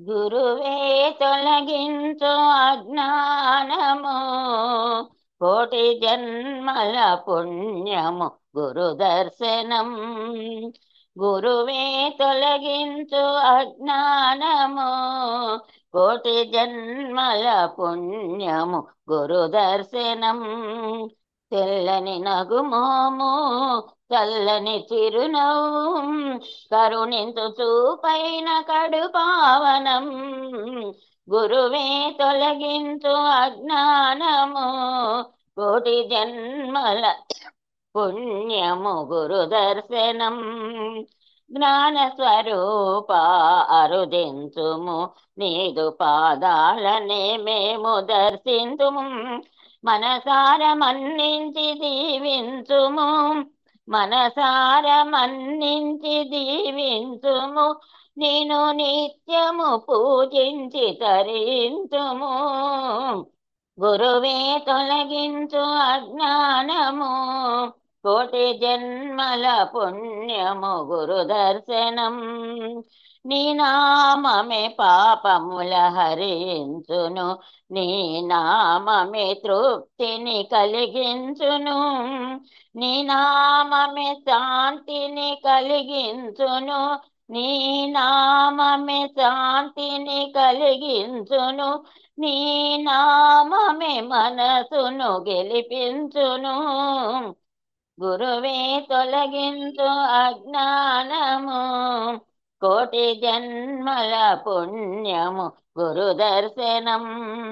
గురువే తొలగించు అజ్ఞానము కోటి జన్మల పుణ్యము గురు దర్శనం గురువే తొలగించు అజ్ఞానము కోటి జన్మల పుణ్యము గురు దర్శనం తెల్లని నగుమోము చల్లని చిరునవ్వు కరుణించు చూపైన కడు పావనం గురువే తొలగించు అజ్ఞానము కోటి జన్మల పుణ్యము గురు దర్శనం జ్ఞాన స్వరూప అరుదించుము నీదు పాదాలనే మేము దర్శించుము మనసార మన్నించి దీవించుము మనసార మన్నించి దీవించుము నేను నిత్యము పూజించి తరించుము గురువే తొలగించు అజ్ఞానము కోటి జన్మల పుణ్యము గురు దర్శనం నీ నామమే పాపముల హరించును నీ నామమే తృప్తిని కలిగించును నీ నామమే శాంతిని కలిగించును నీ నామమే శాంతిని కలిగించును నీ నామమే మనసును గెలిపించును గురువే తొలగించు అజ్ఞానము కోటి జన్మల పుణ్యము గురు దర్శనం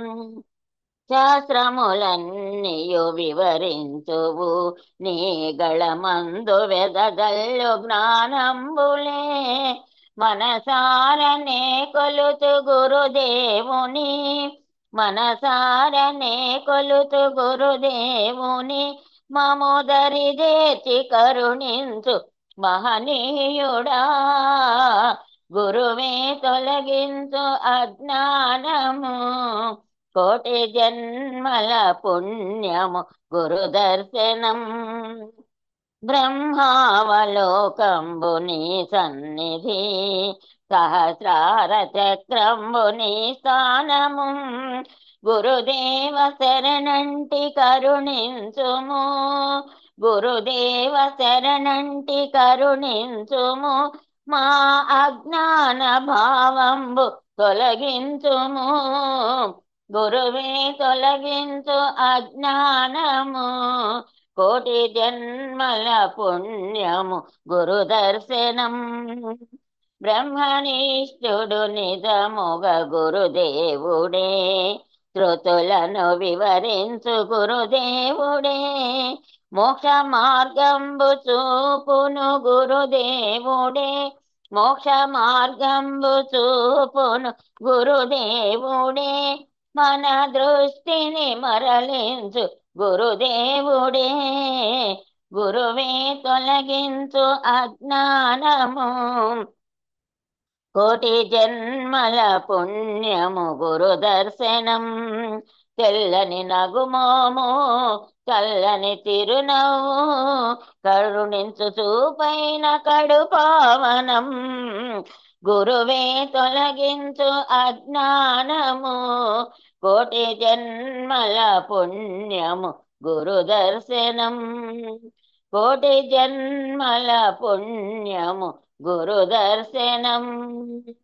శాస్త్రములన్నీయు వివరించువు నీ గళమందు వెదజల్లు జ్ఞానంబులే మనసారనే కొలుతు గురుదేవుని మనసారనే కొలుతు గురుదేవుని మమోదరి చేర్చి కరుణించు మహనీయుడా గురువే తొలగించు అజ్ఞానము కోటి జన్మల పుణ్యము గురు దర్శనం బ్రహ్మావలోకంబు నీ సన్నిధి సహస్రార చక్రంబు నీ స్థానము గురుదేవ శరణంటి కరుణించుము గురుదేవ శరణంటి కరుణించుము మా అజ్ఞాన భావంబు తొలగించుము గురువే తొలగించు అజ్ఞానము కోటి జన్మల పుణ్యము గురు దర్శనం బ్రహ్మనిష్ఠుడు నిజముగ గురుదేవుడే శృతులను వివరించు గురుదేవుడే మోక్ష మార్గంబు చూపును గురుదేవుడే మోక్ష మార్గంబు చూపును గురుదేవుడే మన దృష్టిని మరలించు గురుదేవుడే గురువే తొలగించు అజ్ఞానము కోటి జన్మల పుణ్యము గురు దర్శనం తెల్లని నగుమోము చల్లని తిరునవ్వు కరుణించు చూపైన కడు పావనం గురువే తొలగించు అజ్ఞానము కోటి జన్మల పుణ్యము గురు దర్శనం కోటి జన్మల పుణ్యము గురు దర్శనం